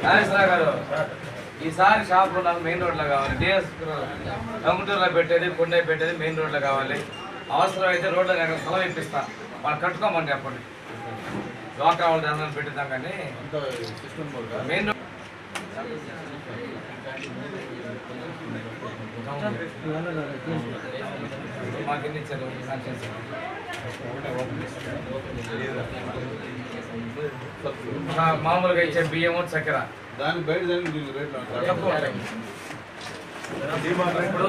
నాగేశ్వరరావు గారు ఈసారి షాపు నాకు మెయిన్ రోడ్లో కావాలి డిఎస్ కంప్యూటర్లో పెట్టేది కొండ పెట్టేది మెయిన్ రోడ్లో కావాలి అవసరం అయితే రోడ్లో నేను స్థలం ఇప్పిస్తా వాళ్ళు కట్టుకోమని చెప్పండి డ్వాక్రా వాళ్ళు దాని పెట్టిద్దాం కానీ మెయిన్ రోడ్ మాకు ఎన్ని ఇచ్చారు సాంక్షన్స్ మా- మామూలుగా ఇచ్చే బియ్యము చక్కెర దాని బయట దానికి దీనికి రేట్లు ఉంటాయి. తక్కువ ఉంటాయి ఇప్పుడు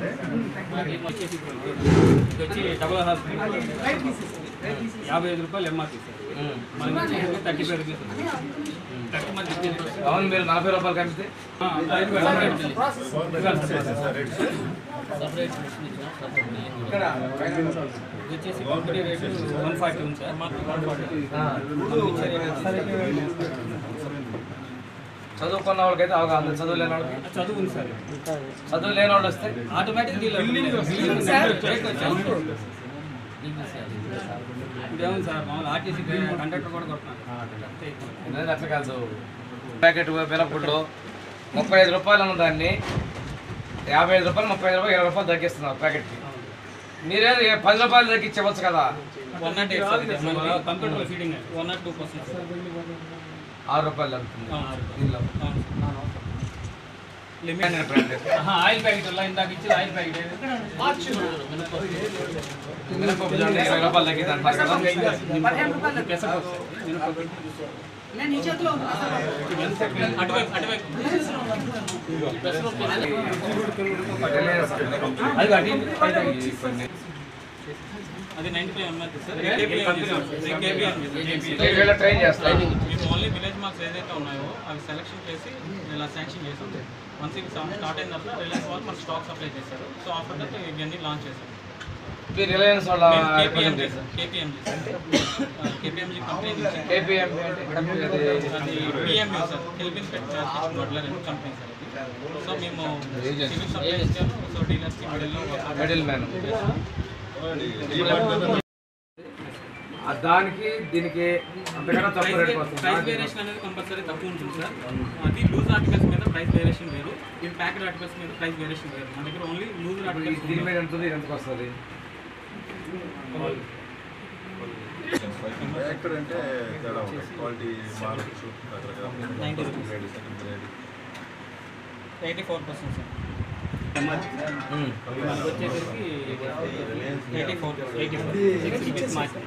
ఇది వచ్చి డబుల్ హార్స్ యాభై ఐదు రూపాయలు ఎంఆర్పీ ఉమ్. మన నుంచి థర్టీ ఫైవ్ రూపీస్ థర్టీ మంది అవును మీరు నలభై రూపాయలు కమిస్తే వచ్చేసి కంపెనీ రేటు వన్ ఫార్టీ ఉంది సార్ మాకు వన్ ఫార్టీ చదువుకున్న వాళ్ళకైతే అవగాహన ఉంది. చదువు లేని వాళ్ళకి చదువు ఉంది సార్ చదువు లేని వాళ్ళు వస్తే ఆటోమేటిక్ ఇదేముంది సార్ మామూలు ఆర్టీసీ కండక్టర్ కూడా కొడుతున్నాను అంతే ఎక్కువ. అనేది అట్లా కాదు ప్యాకెట్ మినప్పుడు ముప్పై ఐదు రూపాయలు ఉన్న దాన్ని యాభై ఐదు రూపాయలు ముప్పై ఐదు రూపాయలు ఇరవై రూపాయలు తగ్గిస్తున్నారు ప్యాకెట్కి మీరే పది రూపాయలు తగ్గించవచ్చు కదా వన్ నాట్ ఎయిట్ సార్ ఇది. మన computer feeding one naught two percent sir ఆరు రూపాయలు తగ్గుతుంది ఆ, ఆరు రూపాయలు. దీనిలో లిమిట్ బ్రాండెడ్. ఆహా, ఆయిల్ ప్యాకెట్ వల్ల ఇందాక ఇచ్చిన ఆయిల్ ప్యాకెట్ ఏది? మినపప్పు చూడండి ఇరవై రూపాయలు తగ్గింది అంటారు కదా పెసరపప్పు సార్. మినపప్పు. అటువైపు అటువైపు అది అటు ఇటు పై తగ్గించి కొన్ని. అది ninety five ML sir KPM నేను వీళ్ళ ట్రైన్ చేస్తాను మేము ఓన్లీ విలేజ్ మార్క్స్ ఏదైతే ఉన్నాయో అవి సెలెక్షన్ చేసి ఇలా శాంక్షన్ చేసాం వన్స్ ఇవి స్టార్ట్ అయిన తర్వాత రిలయన్స్ వాళ్ళు మన స్టాక్ సప్లై చేశారు సో ఆఫ్టర్ దట్ ఇవన్నీ లాంచ్ చేశారు మీ రిలయన్స్ వాళ్ళ KPMG sir KPMG sir KPMG company నుంచి కేపీఎం అంటే కంపెనీ అది అది PMU sir Philippine pet kitchen butler and company sir ఇది సో మేము సివిల్ సప్లై ఇచ్చాము సో డీలర్స్కి మిడిల్లో మిడిల్ మ్యాన్ ఆ దానికి దీనికి అంతకన్నా తక్కువ రేట్ ప్రైస్ వస్తుంది వేరియేషన్ అనేది కంపల్సరీ తక్కువ ఉంటుంది సార్ అది లూజ్ ఆర్టికల్స్ మీద ప్రైస్ వేరియేషన్ వేరు ఇది ప్యాకెడ్ ఆర్టికల్స్ మీద ప్రైస్ వేరియేషన్ వేరు మన దగ్గర ఓన్లీ లూజ్ ఇప్పుడు ఆర్టికల్స్ దీని మీద ఎంత ఉంది ఇది ఎంతకు వస్తుంది ఫ్యాక్టరీ అంటే తేడా ఉంటుంది క్వాలిటీ మారచ్చు రకరకాల 90 rupees. Grade, second grade. Eighty four percent sir మనకు వచ్చేసరికి eighty four eighty four six rupees margin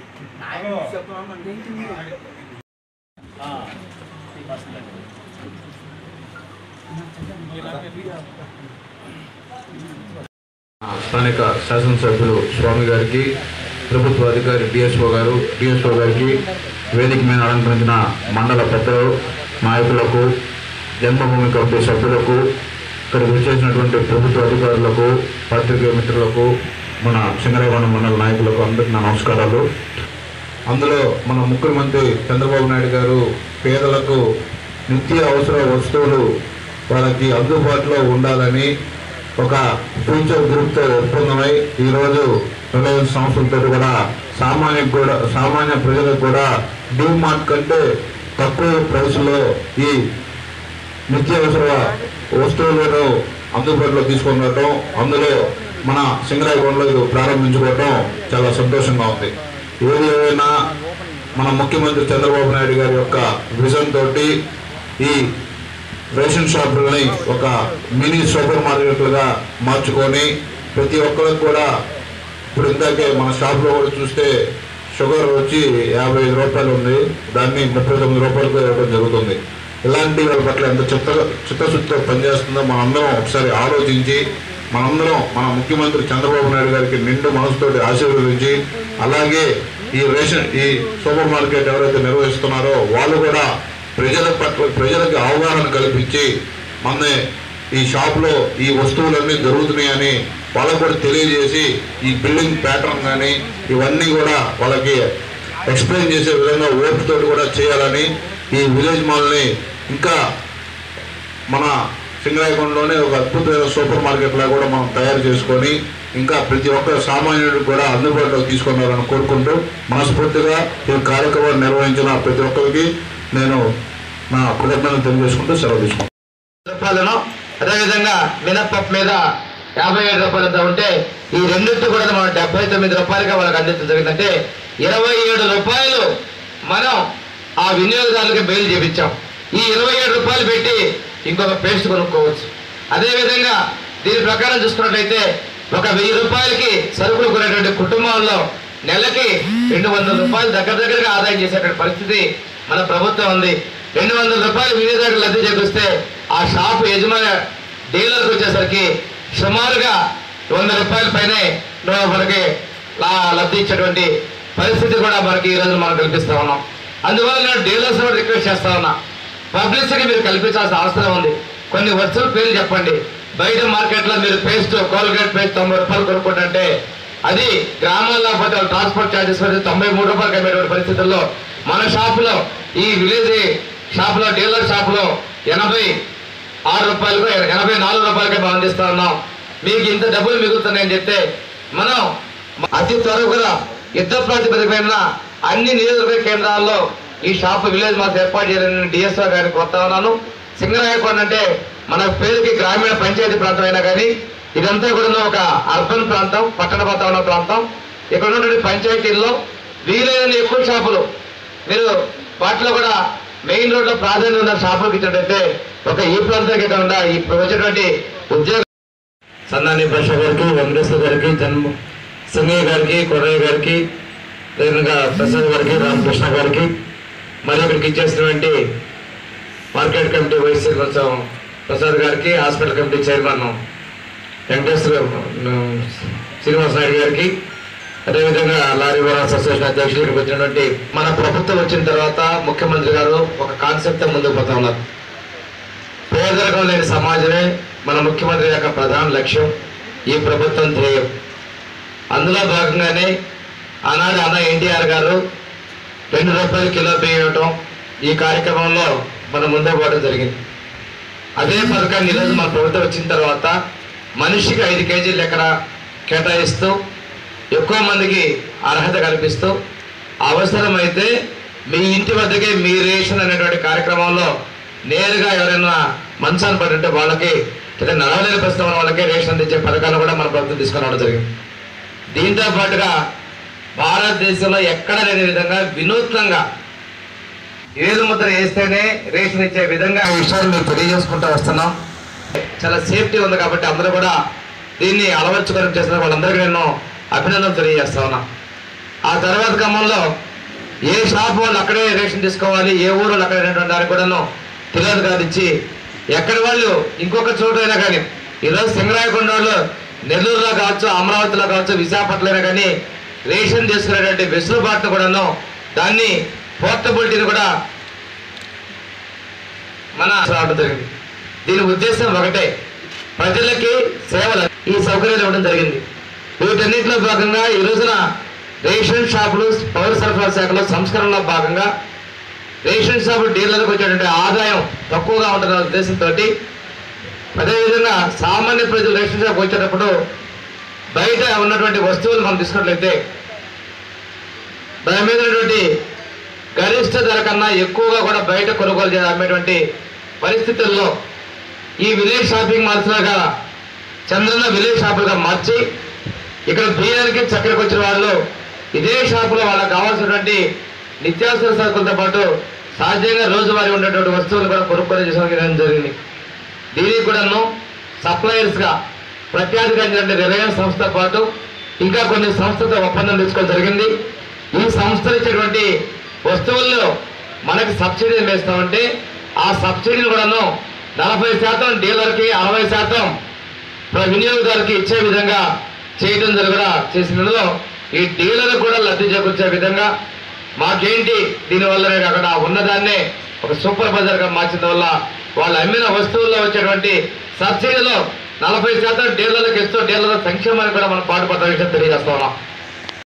స్థానిక శాసనసభ్యులు స్వామి గారికి ప్రభుత్వ అధికారి డిఎస్ఓ గారు డిఎస్ఓ గారికి వేదిక మీద అలంకరించిన మండల పెద్దలు నాయకులకు జన్మభూమి కమిటీ సభ్యులకు ఇక్కడికి వచ్చేసినటువంటి ప్రభుత్వ అధికారులకు పత్రికా మిత్రులకు మన సింగరేగొండ మండల నాయకులకు అందరికీ నా నమస్కారాలు అందులో మన ముఖ్యమంత్రి చంద్రబాబు నాయుడు గారు పేదలకు నిత్య అవసర వస్తువులు వాళ్ళకి అందుబాటులో ఉండాలని ఒక ఫ్యూచర్ గ్రూప్తో ఒప్పందమై ఈరోజు రిలయన్స్ సంస్థలతో కూడా సామాన్య కూడా సామాన్య ప్రజలకు కూడా మార్ట్ కంటే తక్కువ ప్రైస్లో ఈ నిత్యావసర వస్తువులను అందుబాటులో తీసుకొని రావడం అందులో మన సింగరాయగూడలో ఇది ప్రారంభించుకోవడం చాలా సంతోషంగా ఉంది ఏది ఏమైనా మన ముఖ్యమంత్రి చంద్రబాబు నాయుడు గారి యొక్క విజన్ తోటి ఈ రేషన్ షాపులని ఒక మినీ సూపర్ మార్కెట్లుగా మార్చుకొని ప్రతి ఒక్కరికి కూడా ఇప్పుడు ఇందాకే మన షాప్లో కూడా చూస్తే షుగర్ వచ్చి యాభై ఐదు రూపాయలు ఉంది దాన్ని ముప్పై తొమ్మిది రూపాయలకు ఇవ్వడం జరుగుతుంది ఇలాంటి వాళ్ళ పట్ల ఎంత చిత్త చిత్తశుద్ధితో పనిచేస్తుందో మనందరం ఒకసారి ఆలోచించి మనందరం మన ముఖ్యమంత్రి చంద్రబాబు నాయుడు గారికి నిండు మనసుతోటి ఆశీర్వదించి అలాగే ఈ రేషన్ ఈ సూపర్ మార్కెట్ ఎవరైతే నిర్వహిస్తున్నారో వాళ్ళు కూడా ప్రజల పట్ల ప్రజలకు అవగాహన కల్పించి మన ఈ షాప్లో ఈ వస్తువులన్నీ దొరుకుతున్నాయని వాళ్ళకు కూడా తెలియజేసి ఈ బిల్డింగ్ ప్యాటర్న్ కానీ ఇవన్నీ కూడా వాళ్ళకి ఎక్స్ప్లెయిన్ చేసే విధంగా ఓపికతో కూడా చేయాలని ఈ విలేజ్ మాల్ని ఇంకా మన సింగరాయకొండలోనే ఒక అద్భుతమైన సూపర్ మార్కెట్ లా కూడా మనం తయారు చేసుకొని ఇంకా ప్రతి ఒక్క సామాన్యుడికి కూడా అందుబాటులోకి తీసుకున్నారని కోరుకుంటూ మనస్ఫూర్తిగా ఈ కార్యక్రమాన్ని నిర్వహించిన ప్రతి ఒక్కరికి నేను నా కృతజ్ఞతలు తెలియజేసుకుంటూ సెలవు తీసుకుంటాం రూపాయలను అదేవిధంగా మినప్పప్పు మీద యాభై ఏడు రూపాయలతో ఉంటే ఈ రెండింటి కూడా మనం డెబ్బై తొమ్మిది రూపాయలుగా వాళ్ళకి అందించడం జరిగిందంటే ఇరవై ఏడు రూపాయలు మనం ఆ వినియోగదారులకి బెయిల్ చేపించాం ఈ ఇరవై ఏడు రూపాయలు పెట్టి ఇంకొక పేస్ట్ కొనుక్కోవచ్చు అదేవిధంగా దీని ప్రకారం చూసుకున్నట్లయితే ఒక వెయ్యి రూపాయలకి సరుకులు కొనేటువంటి కుటుంబాల్లో నెలకి రెండు వందల రూపాయలు దగ్గర దగ్గరగా ఆదాయం చేసేటువంటి పరిస్థితి మన ప్రభుత్వం ఉంది రెండు వందల రూపాయలు వినియోగదారులు లబ్ధి చేకూరిస్తే ఆ షాపు యజమాని డీలర్కి వచ్చేసరికి సుమారుగా వంద రూపాయల పైనే మనకి లా- లబ్ధి ఇచ్చేటువంటి పరిస్థితి కూడా మనకి ఈ రోజు మనం కల్పిస్తా ఉన్నాం అందువల్ల నేను డీలర్స్ కూడా రిక్వెస్ట్ చేస్తా ఉన్నా పబ్లిసిటీ మీరు కల్పించాల్సిన అవసరం ఉంది కొన్ని వస్తువుల పేర్లు చెప్పండి బయట మార్కెట్లో మీరు పేస్ట్ కోల్గేట్ పేస్ట్ తొంభై రూపాయలు కొనుక్కుంటుంటే అది గ్రామాల్లో పోతే వాళ్ళు ట్రాన్స్పోర్ట్ ఛార్జెస్ పెడితే తొంభై మూడు రూపాయలకి అమ్మేటువంటి పరిస్థితుల్లో మన షాపులో ఈ విలేజ్ షాపులో డీలర్ షాపులో ఎనభై ఆరు రూపాయలకు ఎనభై నాలుగు రూపాయలకే మనం అందిస్తా ఉన్నాం మీకు ఇంత డబ్బులు మిగులుతున్నాయని చెప్తే మనం అతి త్వరగా యుద్ధ ప్రాతిపదికమైన అన్ని నియోజకవర్గ కేంద్రాల్లో ఈ షాప్ విలేజ్ మాకు ఏర్పాటు చేయాలని డిఎస్ఓ గారికి కొత్తా ఉన్నాను సింగరాయకొండ అంటే మన పేరుకి గ్రామీణ పంచాయతీ ప్రాంతం అయినా కానీ ఇదంతా కూడా ఒక అర్బన్ ప్రాంతం పట్టణ వాతావరణ ప్రాంతం ఇక్కడ ఉన్నటువంటి పంచాయతీల్లో వీలైన ఎక్కువ షాపులు మీరు వాటిలో కూడా మెయిన్ రోడ్ లో ప్రాధాన్యత ఉన్న షాపులకు ఇచ్చినట్టయితే ఒక ఈ ప్రాంతానికి కాకుండా ఈ వచ్చేటువంటి ఉద్యోగ సన్నాని భాష గారికి వెంకటేశ్వర గారికి జన్మ సింగయ్య గారికి కొరయ్య గారికి అదేవిధంగా ప్రసాద్ గారికి రామకృష్ణ గారికి మరి ఇక్కడికి ఇచ్చేసినటువంటి market committee vice chairman Prasad గారికి hospital committee chairman Venkateswara Srinivasa Naidu గారికి అదేవిధంగా లారీ ఓనర్స్ అసోసియేషన్ అధ్యక్షులు ఇక్కడికి వచ్చినటువంటి మన ప్రభుత్వం వచ్చిన తర్వాత ముఖ్యమంత్రి గారు ఒక కాన్సెప్ట్ ముందుకు పోతా ఉన్నారు పేదరికం లేని సమాజమే మన ముఖ్యమంత్రి యొక్క ప్రధాన లక్ష్యం ఈ ప్రభుత్వం ధ్యేయం అందులో భాగంగానే ఆనాడు అన్న ఎన్టీఆర్ గారు రెండు రూపాయలు కిలో బియ్యం ఇవ్వటం ఈ కార్యక్రమంలో మనం ముందుకు పోవడం జరిగింది అదే పథకాన్ని ఈరోజు మన ప్రభుత్వం వచ్చిన తర్వాత మనిషికి ఐదు కేజీలు ఎక్కడ కేటాయిస్తూ ఎక్కువ మందికి అర్హత కల్పిస్తూ అవసరమైతే మీ ఇంటి వద్దకే మీ రేషన్ అనేటువంటి కార్యక్రమంలో నేరుగా ఎవరైనా మంచాన్ని పడుంటే వాళ్ళకి లేదా నడవలేని పరిస్థితి ఉన్న వాళ్ళకి రేషన్ అందించే పథకాలు కూడా మన ప్రభుత్వం తీసుకురావడం జరిగింది దీంతో పాటుగా భారతదేశంలో ఎక్కడ లేని విధంగా వినూత్నంగా ఏడు ముద్ర వేస్తేనే రేషన్ ఇచ్చే విధంగా ఈ విషయాలు మేము తెలియజేసుకుంటూ వస్తున్నాం చాలా సేఫ్టీ ఉంది కాబట్టి అందరూ కూడా దీన్ని అలవర్చుకొని చేసిన వాళ్ళందరికీ నేను అభినందనలు తెలియజేస్తా ఉన్నా ఆ తర్వాత క్రమంలో ఏ షాప్ వాళ్ళు అక్కడే రేషన్ తీసుకోవాలి ఏ ఊరు వాళ్ళు అక్కడే అనేటువంటి దానికి కూడాను తెలియదు కాదు ఇచ్చి ఎక్కడి వాళ్ళు ఇంకొక చోట అయినా కానీ ఈరోజు సింగరాయకొండ వాళ్ళు నెల్లూరులో కావచ్చు అమరావతిలో కావచ్చు విశాఖపట్నంలో అయినా కానీ రేషన్ తీసుకునేటువంటి వెసులుబాటును కూడాను దాన్ని పోర్టబిలిటీని కూడా మన రావడం జరిగింది దీని ఉద్దేశం ఒకటే ప్రజలకి సేవలు ఈ సౌకర్యాలు ఇవ్వడం జరిగింది వీటన్నిటిలో భాగంగా ఈ రోజున రేషన్ షాపులు పౌర సరఫరా శాఖలో సంస్కరణలో భాగంగా రేషన్ షాపు డీలర్లకు వచ్చేటువంటి ఆదాయం తక్కువగా ఉంటున్న ఉద్దేశంతో అదేవిధంగా సామాన్య ప్రజలు రేషన్ షాప్ వచ్చేటప్పుడు బయట ఉన్నటువంటి వస్తువులు మనం తీసుకున్నట్లయితే దాని మీద ఉన్నటువంటి గరిష్ట ధర కన్నా ఎక్కువగా కూడా బయట కొనుగోలు చేయాలి అమ్మేటువంటి పరిస్థితుల్లో ఈ విలేజ్ షాపింగ్ మాల్స్ లాగా చంద్రన్న విలేజ్ షాపులుగా మార్చి ఇక్కడ బియ్యానికి చక్కెరకు వచ్చిన వాళ్ళు ఇదే షాపులో వాళ్ళకి కావాల్సినటువంటి నిత్యావసర సరుకులతో పాటు సహజంగా రోజువారీ ఉండేటువంటి వస్తువులు కూడా కొనుక్కొని చేసుకోవడం జరిగింది దీనికి కూడాను సప్లయర్స్గా ప్రఖ్యాతిగాంచినటువంటి రిలయన్స్ సంస్థతో పాటు ఇంకా కొన్ని సంస్థలతో ఒప్పందం తీసుకోవడం జరిగింది ఈ సంస్థలు ఇచ్చేటువంటి వస్తువుల్లో మనకి సబ్సిడీ వేస్తామంటే ఆ సబ్సిడీని కూడాను నలభై శాతం డీలర్కి అరవై శాతం ప్ర- వినియోగదారుకి ఇచ్చే విధంగా చేయడం జరుగురా చేసినందులో ఈ డీలర్ కూడా లబ్ధి చేకూర్చే విధంగా మాకేంటి దీనివల్లనే కాకుండా ఉన్నదాన్నే ఒక సూపర్ బజార్గా మార్చిన వల్ల వాళ్ళు అమ్మిన వస్తువుల్లో వచ్చేటువంటి సబ్సిడీలో నలభై శాతం డీలర్లకు ఇస్తూ డీలర్ల సంక్షేమానికి కూడా మనం పాటుపడ్డ విషయం తెలియజేస్తా ఉన్నాం